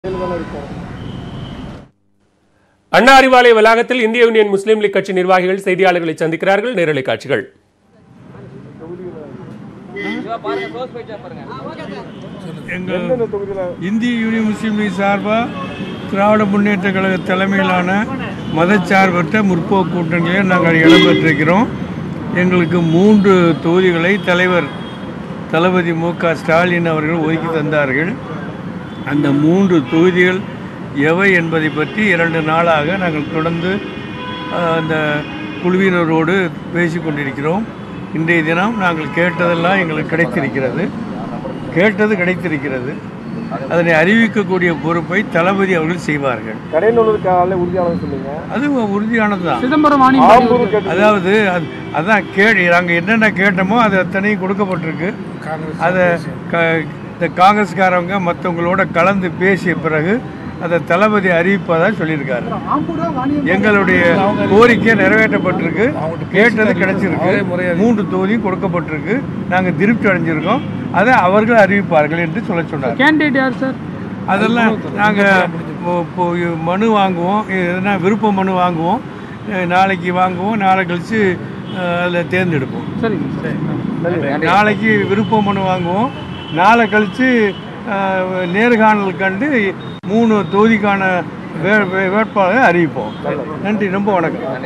தானே இருக்கும் அண்ணா அறிவாலய வளாகத்தில் இந்திய யூனியன் முஸ்லீம் லீக் கட்சி நிர்வாகிகள் செய்தியாளர்களை சந்திக்கிறார்கள் நேரலை காட்சிகள் எங்கள் எந்தெந்த தொகுதியில இந்திய யூனியன் முஸ்லீம் லீக் சார்பாக திராவிட முன்னேற்ற கழக தலைமையிலான மதச்சார்பற்ற முற்போக்கு கூட்டணியில் நாங்கள் இடம்பெற்றிருக்கிறோம் எங்களுக்கு மூன்று தொகுதிகளை தலைவர் தளபதி மு க ஸ்டாலின் அவர்கள் ஒதுக்கி தந்தார்கள் அந்த மூன்று தொகுதிகள் எவை என்பதை பற்றி இரண்டு நாளாக நாங்கள் தொடர்ந்து அஹ், அந்த குழுவினரோடு பேசிக் கொண்டிருக்கிறோம் இன்றைய தினம் நாங்கள் கேட்டதெல்லாம் எங்களுக்கு கிடைத்திருக்கிறது கேட்டது கிடைத்திருக்கிறது அதனை அறிவிக்கக்கூடிய பொறுப்பை தளபதி அவர்கள் செய்வார்கள் கடைநல்லூர் காலையில் உறுதியானது சொன்னீங்க அது உறுதியானது தான் சிதம்பரம் ஆம்பூர் கேட்டு அதாவது அது அதான் கே நாங்கள் என்னென்ன கேட்டோமோ அது அத்தனையும் கொடுக்கப்பட்டிருக்கு அதை க இந்த காங்கிரஸ்காரவங்க மற்றவங்களோட கலந்து பேசிய பிறகு அதை தளபதி அறிவிப்பதாக சொல்லியிருக்காரு எங்களுடைய கோரிக்கை நிறைவேற்றப்பட்டிருக்கு கேட்டது கிடைச்சிருக்கு மூன்று தொகுதியும் கொடுக்கப்பட்டிருக்கு நாங்கள் திருப்தி அடைஞ்சிருக்கோம் அதை அவர்கள் அறிவிப்பார்கள் என்று சொல்ல சொன்னார் கேண்டிடேட் யார் சார் அதெல்லாம் நாங்கள் மனு வாங்குவோம் எதுனா விருப்ப மனு வாங்குவோம் அஹ் நாளைக்கு வாங்குவோம் நாளை கழித்து அதில் தேர்ந்தெடுப்போம் சரிங்க நாளைக்கு விருப்ப மனு வாங்குவோம் நாளை கழித்து நேர்காணல் கண்டு மூணு தொகுதிக்கான வே வே- வேட்பாளரை அறிவிப்போம் நன்றி ரொம்ப வணக்கம்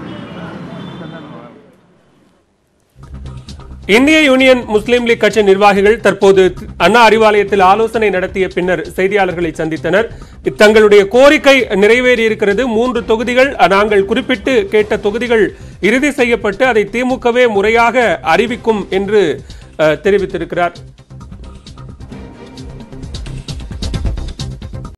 இந்திய யூனியன் முஸ்லீம் லீக் கட்சி நிர்வாகிகள் தற்போது அண்ணா அறிவாலயத்தில் ஆலோசனை நடத்திய பின்னர் செய்தியாளர்களை சந்தித்தனர் தங்களுடைய கோரிக்கை நிறைவேறி இருக்கிறது மூன்று தொகுதிகள் நாங்கள் குறிப்பிட்டு கேட்ட தொகுதிகள் இறுதி செய்யப்பட்டு அதை திமுகவே முறையாக அறிவிக்கும் என்று அஹ், தெரிவித்திருக்கிறார்